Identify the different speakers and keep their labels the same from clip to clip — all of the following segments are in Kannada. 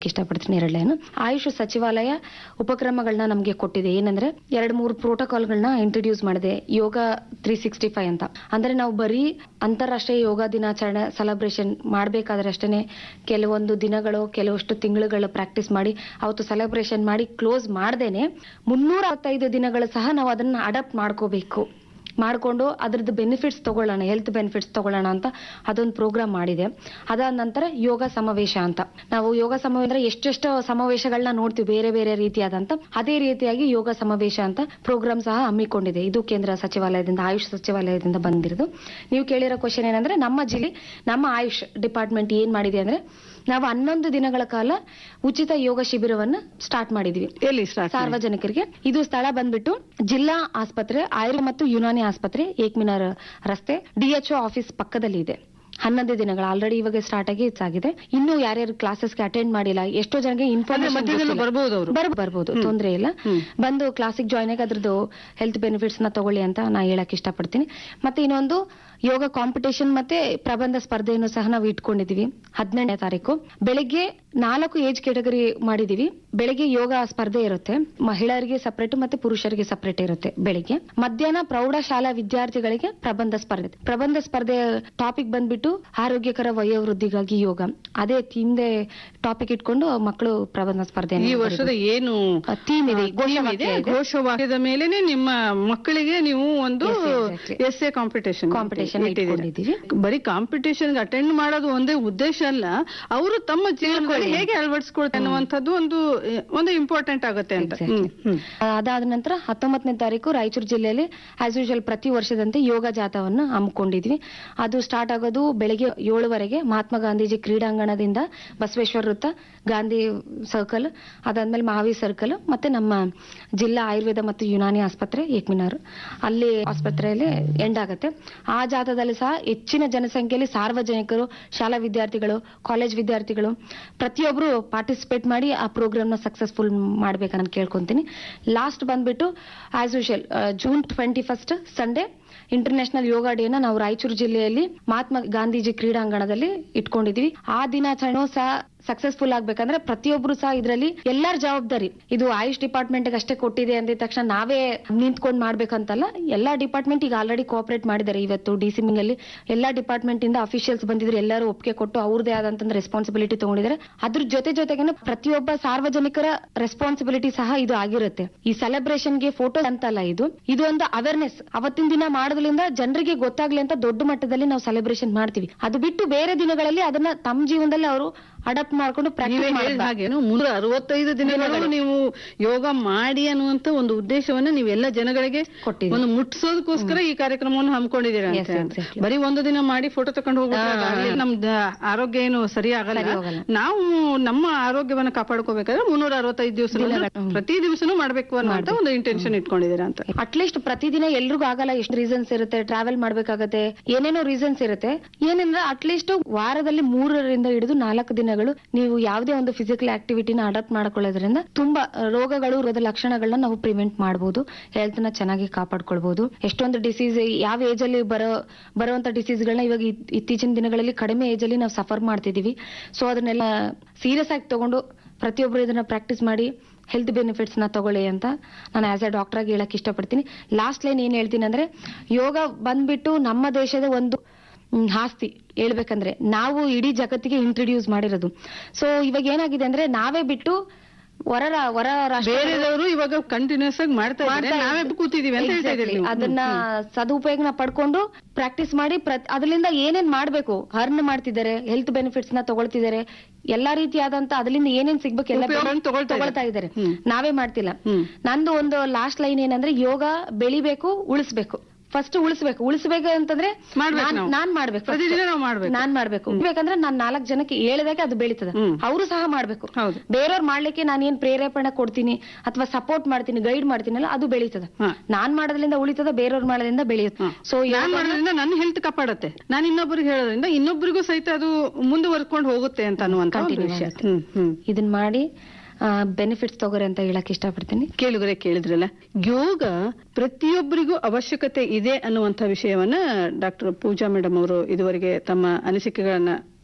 Speaker 1: ಇಷ್ಟಪಡ್ತೀನಿ ಎರಡು ಲೈನ್ ಆಯುಷ್ ಸಚಿವಾಲಯ ಉಪಕ್ರಮಗಳನ್ನ ನಮಗೆ ಕೊಟ್ಟಿದೆ ಏನಂದ್ರೆ ಎರಡ್ ಮೂರು ಪ್ರೋಟೋಕಾಲ್ಗಳನ್ನ ಇಂಟ್ರೊಡ್ಯೂಸ್ ಮಾಡಿದೆ ಯೋಗ ತ್ರೀ ಸಿಕ್ಸ್ಟಿ ಫೈವ್ ಅಂತ ಅಂದ್ರೆ ನಾವು ಬರೀ ಅಂತಾರಾಷ್ಟ್ರೀಯ ಯೋಗ ದಿನಾಚರಣೆ ಸೆಲೆಬ್ರೇಷನ್ ಮಾಡ್ಬೇಕಾದ್ರೆ ಅಷ್ಟೇ ಕೆಲವೊಂದು ದಿನಗಳು ಕೆಲವಷ್ಟು ತಿಂಗಳುಗಳು ಪ್ರಾಕ್ಟೀಸ್ ಮಾಡಿ ಅವತ್ತು ಸೆಲೆಬ್ರೇಷನ್ ಮಾಡಿ ಕ್ಲೋಸ್ ಮಾಡ್ದೇನೆ ಮುನ್ನೂರ ಅರವತ್ತೈದು ದಿನಗಳು ಸಹ ನಾವು ಅದನ್ನ ಅಡಾಪ್ಟ್ ಮಾಡ್ಕೋಬೇಕು ಮಾಡಿಕೊಂಡು ಅದ್ರದ್ದು ಬೆನಿಫಿಟ್ಸ್ ತಗೊಳ್ಳೋಣ ಹೆಲ್ತ್ ಬೆನಿಫಿಟ್ಸ್ ತಗೊಳ್ಳೋಣ ಅಂತ ಅದೊಂದು ಪ್ರೋಗ್ರಾಮ್ ಮಾಡಿದೆ ಅದಾದ ನಂತರ ಯೋಗ ಸಮಾವೇಶ ಅಂತ ನಾವು ಯೋಗ ಸಮಾವೇಶ ಅಂದ್ರೆ ಎಷ್ಟೆಷ್ಟು ಸಮಾವೇಶಗಳನ್ನ ನೋಡ್ತೀವಿ ಬೇರೆ ಬೇರೆ ರೀತಿಯಾದಂತ ಅದೇ ರೀತಿಯಾಗಿ ಯೋಗ ಸಮಾವೇಶ ಅಂತ ಪ್ರೋಗ್ರಾಮ್ ಸಹ ಹಮ್ಮಿಕೊಂಡಿದೆ ಇದು ಕೇಂದ್ರ ಸಚಿವಾಲಯದಿಂದ ಆಯುಷ್ ಸಚಿವಾಲಯದಿಂದ ಬಂದಿರೋದು ನೀವು ಕೇಳಿರೋ ಕ್ವಶನ್ ಏನಂದ್ರೆ ನಮ್ಮ ಜಿಲ್ಲೆ ನಮ್ಮ ಆಯುಷ್ ಡಿಪಾರ್ಟ್ಮೆಂಟ್ ಏನ್ ಮಾಡಿದೆ ಅಂದ್ರೆ ನಾವು ಹನ್ನೊಂದು ದಿನಗಳ ಕಾಲ ಉಚಿತ ಯೋಗ ಶಿಬಿರವನ್ನ ಸ್ಟಾರ್ಟ್ ಮಾಡಿದ್ವಿ
Speaker 2: ಎಲ್ಲಿ ಸ್ಟಾರ್ಟ್
Speaker 1: ಸಾರ್ವಜನಿಕರಿಗೆ ಇದು ಸ್ಥಳ ಬಂದ್ಬಿಟ್ಟು ಜಿಲ್ಲಾ ಆಸ್ಪತ್ರೆ ಆಯುರ್ವೇದ ಮತ್ತು ಯುನಾನಿ ಆಸ್ಪತ್ರೆ ಏಕ್ಮಿನಾರ್ ರಸ್ತೆ ಡಿಎಚ್ಒ ಆಫೀಸ್ ಪಕ್ಕದಲ್ಲಿ ಇದೆ ಹನ್ನೊಂದು ದಿನಗಳು ಆಲ್ರೆಡಿ ಇವಾಗ ಸ್ಟಾರ್ಟ್ ಆಗಿ ಆಗಿದೆ ಇನ್ನು ಯಾರ್ಯಾರು ಕ್ಲಾಸಸ್ಗೆ ಅಟೆಂಡ್ ಮಾಡಿಲ್ಲ ಎಷ್ಟೋ ಜನಕ್ಕೆ
Speaker 2: ಅಂದ್ರೆ ಮಧ್ಯದಲ್ಲಿ
Speaker 1: ಇನ್ಫಾರ್ಮೇಶನ್
Speaker 2: ಬರ್ಬೋದು ಅವರು
Speaker 1: ಬರ್ ಬರ್ಬೋದು ತೊಂದ್ರೆ ಇಲ್ಲ
Speaker 2: ಹ್ಮ್.
Speaker 1: ಬಂದು ಕ್ಲಾಸಿಗೆ ಜಾಯ್ನ್ ಆಗಿ ಅದ್ರದ್ದು ಹೆಲ್ತ್ ಬೆನಿಫಿಟ್ಸ್ ನ ತಗೊಳ್ಳಿ ಅಂತ ನಾ ಹೇಳಕ್ ಇಷ್ಟಪಡ್ತೀನಿ ಮತ್ತೆ ಇನ್ನೊಂದು ಯೋಗ ಕಾಂಪಿಟೇಷನ್ ಮತ್ತೆ ಪ್ರಬಂಧ ಸ್ಪರ್ಧೆಯನ್ನು ಸಹ ನಾವು ಇಟ್ಕೊಂಡಿದೀವಿ ಹದಿನೆಂಟನೇ ತಾರೀಕು ಬೆಳಿಗ್ಗೆ ನಾಲ್ಕು ಏಜ್ ಕೆಟಗರಿ ಮಾಡಿದೀವಿ ಬೆಳಿಗ್ಗೆ ಯೋಗ ಸ್ಪರ್ಧೆ ಇರುತ್ತೆ ಮಹಿಳೆಯರಿಗೆ ಸಪರೇಟ್ ಮತ್ತೆ ಪುರುಷರಿಗೆ ಸಪರೇಟ್ ಇರುತ್ತೆ ಬೆಳಿಗ್ಗೆ ಮಧ್ಯಾಹ್ನ ಪ್ರೌಢಶಾಲಾ ವಿದ್ಯಾರ್ಥಿಗಳಿಗೆ ಪ್ರಬಂಧ ಸ್ಪರ್ಧೆ ಪ್ರಬಂಧ ಸ್ಪರ್ಧೆ ಟಾಪಿಕ್ ಬಂದ್ಬಿಟ್ಟು ಆರೋಗ್ಯಕರ ವಯೋವೃದ್ಧಿಗಾಗಿ ಯೋಗ ಅದೇ ಹಿಂದೆ ಟಾಪಿಕ್ ಇಟ್ಕೊಂಡು ಮಕ್ಕಳು ಪ್ರಬಂಧ ಸ್ಪರ್ಧೆ
Speaker 2: ಈ ವರ್ಷದ ಏನು
Speaker 1: ಥೀಮ್ ಇದೆ
Speaker 2: ಆ, theme ಇದೆ ಘೋಷವಾಕ್ಯದ ಮೇಲೆನೆ ನಿಮ್ಮ ಮಕ್ಕಳಿಗೆ ನೀವು ಒಂದು
Speaker 1: Yes, exactly.
Speaker 2: Yes a competition
Speaker 1: Competition ಇಟ್ಕೊಂಡಿದ್ದೀವಿ.
Speaker 2: ಬರೀ ಕಾಂಪಿಟೇಷನ್ ಅಟೆಂಡ್ ಮಾಡೋದು ಒಂದೇ ಉದ್ದೇಶ ಅಲ್ಲ ಅವರು ತಮ್ಮ ಜೀವನದಲ್ಲಿ ಹೇಗೆ ಅಳವಡಿಸ್ಕೊಳ್ತಾರೆ ಅನ್ನುವಂಥದ್ದು ಒಂದು ಒಂದು ಇಂಪಾರ್ಟೆಂಟ್ ಆಗುತ್ತೆ ಅಂತ
Speaker 1: Exactly.
Speaker 2: ಹ್ಮ್, ಹ್ಮ್.
Speaker 1: ಅದಾದ ನಂತರ ಹತ್ತೊಂಬತ್ತನೇ ತಾರೀಕು ರಾಯಚೂರು ಜಿಲ್ಲೆಯಲ್ಲಿ ಆಸ್ ಯೂಶುವಲ್ ಪ್ರತಿ ವರ್ಷದಂತೆ ಯೋಗ ಜಾಥವನ್ನು ಹಮ್ಮಿಕೊಂಡಿದ್ವಿ ಅದು ಸ್ಟಾರ್ಟ್ ಆಗೋದು ಬೆಳಿಗ್ಗೆ ಏಳುವರೆಗೆ ಮಹಾತ್ಮ ಗಾಂಧೀಜಿ ಕ್ರೀಡಾಂಗಣದಿಂದ ಬಸವೇಶ್ವರ ವೃತ್ತ ಗಾಂಧಿ ಸರ್ಕಲ್ ಅದಾದ್ಮೇಲೆ ಮಹಾವೀರ್ ಸರ್ಕಲ್ ಮತ್ತೆ ನಮ್ಮ ಜಿಲ್ಲಾ ಆಯುರ್ವೇದ ಮತ್ತು ಯುನಾನಿ ಆಸ್ಪತ್ರೆ ಏಕ್ಮಿನಾರ್ ಅಲ್ಲಿ ಆಸ್ಪತ್ರೆಯಲ್ಲಿ ಎಂಡ್ ಆಗುತ್ತೆ ಆ ಜಾಥಾದಲ್ಲಿ ಸಹ ಹೆಚ್ಚಿನ ಜನಸಂಖ್ಯೆಯಲ್ಲಿ ಸಾರ್ವಜನಿಕರು ಶಾಲಾ ವಿದ್ಯಾರ್ಥಿಗಳು ಕಾಲೇಜ್ ವಿದ್ಯಾರ್ಥಿಗಳು ಪ್ರತಿಯೊಬ್ಬರು ಪಾರ್ಟಿಸಿಪೇಟ್ ಮಾಡಿ ಆ ಪ್ರೋಗ್ರಾಮ್ ನ ಸಕ್ಸಸ್ಫುಲ್ ಮಾಡ್ಬೇಕಂತ ಕೇಳ್ಕೊಂತೀನಿ ಲಾಸ್ಟ್ ಬಂದ್ಬಿಟ್ಟು as usual June twenty first Sunday international yoga ಡೇನ ನಾವು ರಾಯಚೂರು ಜಿಲ್ಲೆಯಲ್ಲಿ ಮಹಾತ್ಮ ಗಾಂಧೀಜಿ ಕ್ರೀಡಾಂಗಣದಲ್ಲಿ ಇಟ್ಕೊಂಡಿದೀವಿ ಆ ದಿನಾಚರಣೆ ಸಹ ಸಕ್ಸಸ್ಫುಲ್ ಆಗ್ಬೇಕಂದ್ರೆ ಪ್ರತಿಯೊಬ್ರು ಸಹ ಇದರಲ್ಲಿ ಎಲ್ಲರ ಜವಾಬ್ದಾರಿ ಇದು ಆಯುಷ್ ಡಿಪಾರ್ಟ್ಮೆಂಟ್ ಅಷ್ಟೇ ಕೊಟ್ಟಿದೆ ಅಂದಿದ ತಕ್ಷಣ ನಾವೇ ನಿಂತ್ಕೊಂಡು ಮಾಡ್ಬೇಕಂತಲ್ಲ ಎಲ್ಲಾ ಡಿಪಾರ್ಟ್ಮೆಂಟ್ ಈಗ ಆಲ್ರೆಡಿ ಕೋಆಪರೇಟ್ ಮಾಡಿದ್ದಾರೆ ಇವತ್ತು ಡಿ ಸಿ ಅಲ್ಲಿ ಎಲ್ಲಾ ಡಿಪಾರ್ಟ್ಮೆಂಟ್ ಇಂದ ಅಫಿಷಿಯಲ್ಸ್ ಬಂದಿದ್ರು ಎಲ್ಲರೂ ಒಪ್ಪಿಗೆ ಕೊಟ್ಟು ಅವ್ರದೇ ಆದಂತ ರೆಸ್ಪಾನ್ಸಿಬಿಲಿಟಿ ತಗೊಂಡಿದ್ದಾರೆ ಅದ್ರ ಜೊತೆ ಜೊತೆಗೆ ಪ್ರತಿಯೊಬ್ಬ ಸಾರ್ವಜನಿಕರ ರೆಸ್ಪಾನ್ಸಿಬಿಲಿಟಿ ಸಹ ಇದು ಆಗಿರುತ್ತೆ ಈ ಸೆಲೆಬ್ರೇಷನ್ ಗೆ ಫೋಟೋ ಅಂತಲ್ಲ ಇದು ಇದು ಒಂದು ಅವೇರ್ನೆಸ್ ಅವತ್ತಿನ ದಿನ ಮಾಡೋದ್ರಿಂದ ಜನರಿಗೆ ಗೊತ್ತಾಗ್ಲಿ ಅಂತ ದೊಡ್ಡ ಮಟ್ಟದಲ್ಲಿ ನಾವು ಸೆಲೆಬ್ರೇಷನ್ ಮಾಡ್ತೀವಿ ಅದು ಬಿಟ್ಟು ಬೇರೆ ದಿನಗಳಲ್ಲಿ ಅದನ್ನ ತಮ್ಮ ಜೀವನದಲ್ಲಿ ಅವರು ಅಡಾಪ್ಟ್ ಮಾಡ್ಕೊಂಡು
Speaker 2: ನೀವೇ
Speaker 1: ಪ್ರಾಕ್ಟೀಸ್
Speaker 2: ಹೇಳಿದ ಹಾಗೆ ಮುನ್ನೂರ ಅರವತ್ತೈದು ದಿನಗಳು ನೀವು ಯೋಗ ಮಾಡಿ ಅನ್ನುವಂತ ಒಂದು ಉದ್ದೇಶವನ್ನ ನೀವೆಲ್ಲ ಜನಗಳಿಗೆ
Speaker 1: ಕೊಟ್ಟಿದ್ದೀವಿ.
Speaker 2: ಒಂದು ಮುಟ್ಟಿಸೋದಕ್ಕೋಸ್ಕರ ಈ ಕಾರ್ಯಕ್ರಮವನ್ನು ಹಮ್ಮಿಕೊಂಡಿದ್ದೀರಾ
Speaker 1: Yes,
Speaker 2: ಅಂತ
Speaker 1: exactly.
Speaker 2: ಬರೀ ಒಂದು ದಿನ ಮಾಡಿ ಫೋಟೋ ತಕೊಂಡು ಹೋಗ್ಬಿಟ್ರೆ ನಮ್ದು ಆರೋಗ್ಯ ಏನು ಸರಿ ಆಗಲ್ಲ
Speaker 1: ಸರಿ ಹೋಗಲ್ಲ.
Speaker 2: ನಾವು ನಮ್ಮ ಆರೋಗ್ಯವನ್ನ ಕಾಪಾಡ್ಕೋಬೇಕಾದ್ರೆ ಮುನ್ನೂರ ಅರವತ್ತೈದು ದಿವಸ ಪ್ರತಿ ದಿವಸನೂ ಮಾಡ್ಬೇಕು ಅನ್ನುವಂತ ಒಂದು ಇಂಟೆನ್ಷನ್ ಇಟ್ಕೊಂಡಿದ್ದೀರಾ ಅಂತ
Speaker 1: ಅಟ್ಲೀಸ್ಟ್ ಪ್ರತಿದಿನ ಎಲ್ರಿಗೂ ಆಗಲ್ಲ ಎಷ್ಟು ರೀಸನ್ಸ್ ಇರುತ್ತೆ ಟ್ರಾವೆಲ್ ಮಾಡ್ಬೇಕಾಗತ್ತೆ ಏನೇನೋ ರೀಸನ್ಸ್ ಇರುತ್ತೆ ಏನಂದ್ರೆ ಅಟ್ಲೀಸ್ಟ್ ವಾರದಲ್ಲಿ ಮೂರರಿಂದ ಹಿಡಿದು ನಾಲ್ಕು ದಿನಗಳು ನೀವು ಯಾವುದೇ ಒಂದು ಫಿಸಿಕಲ್ ಆಕ್ಟಿವಿಟಿನ ಅಡಾಪ್ಟ್ ಮಾಡ್ಕೊಳ್ಳೋದ್ರಿಂದ ತುಂಬಾ ರೋಗಗಳು ರೋಗದ ಲಕ್ಷಣಗಳನ್ನ ನಾವು ಪ್ರಿವೆಂಟ್ ಮಾಡಬಹುದು ಹೆಲ್ತ್ ನ ಚೆನ್ನಾಗಿ ಕಾಪಾಡ್ಕೊಳ್ಬಹುದು ಎಷ್ಟೊಂದು ಡಿಸೀಸ್ ಯಾವ ಏಜ್ ಅಲ್ಲಿ ಬರೋ ಬರುವಂತ ಡಿಸೀಸ್ ಗಳನ್ನ ಇವಾಗ ಇತ್- ಇತ್ತೀಚಿನ ದಿನಗಳಲ್ಲಿ ಕಡಿಮೆ ಏಜ್ ಅಲ್ಲಿ ನಾವು ಸಫರ್ ಮಾಡ್ತಿದೀವಿ ಸೊ ಅದನ್ನೆಲ್ಲ ಸೀರಿಯಸ್ ಆಗಿ ತಗೊಂಡು ಪ್ರತಿಯೊಬ್ಬರು ಇದನ್ನ ಪ್ರಾಕ್ಟೀಸ್ ಮಾಡಿ ಹೆಲ್ತ್ ಬೆನಿಫಿಟ್ಸ್ ನ ತಗೊಳ್ಳಿ ಅಂತ ನಾನು ಆಸ್ ಎ ಡಾಕ್ಟರ್ ಆಗಿ ಹೇಳಕ್ ಇಷ್ಟಪಡ್ತೀನಿ ಲಾಸ್ಟ್ ಲೈನ್ ಏನ್ ಹೇಳ್ತೀನಿ ಅಂದ್ರೆ ಯೋಗ ಬಂದ್ಬಿಟ್ಟು ನಮ್ಮ ದೇಶದ ಒಂದು ಮ್, ಆಸ್ತಿ ಹೇಳ್ಬೇಕಂದ್ರೆ ನಾವು ಇಡೀ ಜಗತ್ತಿಗೆ ಇಂಟ್ರೊಡ್ಯೂಸ್ ಮಾಡಿರೋದು ಸೊ ಇವಾಗ ಏನಾಗಿದೆ ಅಂದ್ರೆ ನಾವೇ ಬಿಟ್ಟು ಹೊರ ರಾ- ಹೊರ ರಾಷ್ಟ್ರ
Speaker 2: ಬೇರೆದವರು ಇವಾಗ ಕಂಟಿನ್ಯೂಸ್ ಆಗಿ ಮಾಡ್ತಾ ಇದ್ದಾರೆ
Speaker 1: ಮಾಡ್ತಾ
Speaker 2: ನಾವೇ
Speaker 1: ಇದ್ದೀವಿ.
Speaker 2: ಕೂತಿದೀವಿ ಅಂತ ಹೇಳ್ತಾ ಇದ್ದೀರಿ
Speaker 1: Exactly.
Speaker 2: ನೀವು.
Speaker 1: ಅದನ್ನ ಸದುಪಯೋಗನ ಪಡ್ಕೊಂಡು ಪ್ರಾಕ್ಟೀಸ್ ಮಾಡಿ ಪ್ರತ್- ಅದರಿಂದ ಏನೇನ್ ಮಾಡ್ಬೇಕು ಅರ್ನ್ ಮಾಡ್ತಿದ್ದಾರೆ ಹೆಲ್ತ್ ಬೆನಿಫಿಟ್ಸ್ ನ ತಗೊಳ್ತಿದ್ದಾರೆ ಎಲ್ಲಾ ರೀತಿಯಾದಂತ ಅದರಿಂದ ಏನೇನ್ ಸಿಗ್ಬೇಕು ಎಲ್ಲ
Speaker 2: ಉಪಯೋಗವನ್ನು ತಗೊಳ್ತಾ
Speaker 1: ತಗೊಳ್ತಾ ಇದ್ದಾರೆ
Speaker 2: ಹ್ಮ್.
Speaker 1: ನಾವೇ ಮಾಡ್ತಿಲ್ಲ
Speaker 2: ಹ್ಮ್.
Speaker 1: ನಂದು ಒಂದು ಲಾಸ್ಟ್ ಲೈನ್ ಏನಂದ್ರೆ ಯೋಗ ಬೆಳಿಬೇಕು ಉಳಿಸ್ಬೇಕು ಫಸ್ಟ್ ಉಳಿಸ್ಬೇಕು ಉಳಿಸ್ಬೇಕು ಅಂತಂದ್ರೆ
Speaker 2: ಮಾಡ್ಬೇಕು
Speaker 1: ನಾನ್-
Speaker 2: ನಾವು.
Speaker 1: ನಾನ್ ಮಾಡ್ಬೇಕು first.
Speaker 2: ಪ್ರತಿದಿನ ನಾವು ಮಾಡ್ಬೇಕು.
Speaker 1: ನಾನ್ ಮಾಡ್ಬೇಕು ಬೇಕಂದ್ರೆ ನಾನ್ ನಾಲ್ಕು ಜನಕ್ಕೆ ಹೇಳಿದಾಗ ಅದು ಬೆಳೀತದೆ
Speaker 2: ಹ್ಮ್.
Speaker 1: ಅವರು ಸಹ ಮಾಡ್ಬೇಕು
Speaker 2: ಹೌದು.
Speaker 1: ಬೇರೆಯವ್ರು ಮಾಡ್ಲಿಕ್ಕೆ ನಾನು ಏನ್ ಪ್ರೇರೇಪಣೆ ಕೊಡ್ತೀನಿ ಅಥವಾ ಸಪೋರ್ಟ್ ಮಾಡ್ತೀನಿ ಗೈಡ್ ಮಾಡ್ತೀನಲ್ಲ ಅದು ಬೆಳೀತದೆ
Speaker 2: ಹಾ.
Speaker 1: ನಾನ್ ಮಾಡೋದ್ರಿಂದ ಉಳಿತದ ಬೇರೆಯವ್ರು ಮಾಡೋದ್ರಿಂದ ಬೆಳೆಯುತ್ತೆ
Speaker 2: ಹ.
Speaker 1: ಸೊ
Speaker 2: ನಾನ್ ಮಾಡೋದ್ರಿಂದ ನನ್ನ ಹೆಲ್ತ್ ಕಾಪಾಡುತ್ತೆ ನಾನು ಇನ್ನೊಬ್ಬರಿಗೆ ಹೇಳೋದ್ರಿಂದ ಇನ್ನೊಬ್ಬರಿಗೂ ಸಹಿತ ಅದು ಮುಂದುವರ್ಕೊಂಡು ಹೋಗುತ್ತೆ ಅಂತ ಅನ್ನುವಂತ ಒಂದು
Speaker 1: Continue
Speaker 2: ವಿಷಯ
Speaker 1: ಆಗುತ್ತೆ.
Speaker 2: ಹ್ಮ್ ಹ್ಮ್
Speaker 1: ಇದನ್ ಮಾಡಿ ಬೆನಿಫಿಟ್ಸ್ ತಗೋರಿ ಅಂತ ಹೇಳಕ್ ಇಷ್ಟಪಡ್ತೀನಿ
Speaker 2: ಕೇಳುಗರೆ ಕೇಳಿದ್ರಲ್ಲ ಯೋಗ ಪ್ರತಿಯೊಬ್ಬರಿಗೂ ಅವಶ್ಯಕತೆ ಇದೆ ಅನ್ನುವಂಥ ವಿಷಯವನ್ನ ಡಾಕ್ಟರ್ ಪೂಜಾ ಮೇಡಮ್ ಅವರು ಇದುವರೆಗೆ ತಮ್ಮ ಅನಿಸಿಕೆಗಳನ್ನ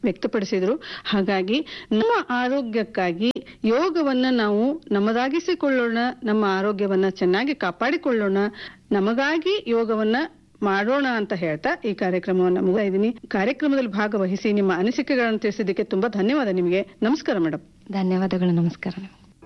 Speaker 2: ವ್ಯಕ್ತಪಡಿಸಿದ್ರು ಹಾಗಾಗಿ ನಮ್ಮ ಆರೋಗ್ಯಕ್ಕಾಗಿ ಯೋಗವನ್ನ ನಾವು ನಮ್ಮದಾಗಿಸಿಕೊಳ್ಳೋಣ ನಮ್ಮ ಆರೋಗ್ಯವನ್ನ ಚೆನ್ನಾಗಿ ಕಾಪಾಡಿಕೊಳ್ಳೋಣ ನಮಗಾಗಿ ಯೋಗವನ್ನ ಮಾಡೋಣ ಅಂತ ಹೇಳ್ತಾ ಈ ಕಾರ್ಯಕ್ರಮವನ್ನು ಮುಗಿಸ್ತಾ ಇದ್ದೀನಿ ಕಾರ್ಯಕ್ರಮದಲ್ಲಿ ಭಾಗವಹಿಸಿ ನಿಮ್ಮ ಅನಿಸಿಕೆಗಳನ್ನು ತಿಳಿಸಿದ್ದಕ್ಕೆ ತುಂಬಾ ಧನ್ಯವಾದ ನಿಮಗೆ ನಮಸ್ಕಾರ ಮೇಡಮ್
Speaker 1: ಧನ್ಯವಾದಗಳು ನಮಸ್ಕಾರ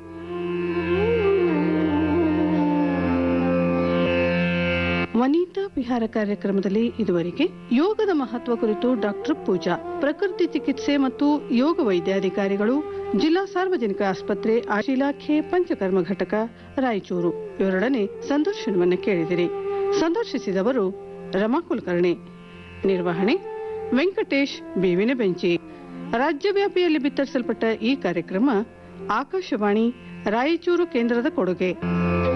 Speaker 2: ವನಿತಾ ವಿಹಾರ ಕಾರ್ಯಕ್ರಮದಲ್ಲಿ ಇದುವರೆಗೆ ಯೋಗದ ಮಹತ್ವ ಕುರಿತು ಡಾಕ್ಟರ್ ಪೂಜಾ ಪ್ರಕೃತಿ ಚಿಕಿತ್ಸೆ ಮತ್ತು ಯೋಗ ವೈದ್ಯಾಧಿಕಾರಿಗಳು ಜಿಲ್ಲಾ ಸಾರ್ವಜನಿಕ ಆಸ್ಪತ್ರೆ ಆಶಿ ಇಲಾಖೆ ಪಂಚಕರ್ಮ ಘಟಕ ರಾಯಚೂರು ಇವರೊಡನೆ ಸಂದರ್ಶನವನ್ನು ಕೇಳಿದಿರಿ ಸಂದರ್ಶಿಸಿದವರು ರಮಾ ಕುಲಕರ್ಣಿ ನಿರ್ವಹಣೆ ವೆಂಕಟೇಶ್ ಬೇವಿನ ಬೆಂಚಿ ರಾಜ್ಯವ್ಯಾಪಿಯಲ್ಲಿ ಬಿತ್ತರಿಸಲ್ಪಟ್ಟ ಈ ಕಾರ್ಯಕ್ರಮ ಆಕಾಶವಾಣಿ ರಾಯಚೂರು ಕೇಂದ್ರದ ಕೊಡುಗೆ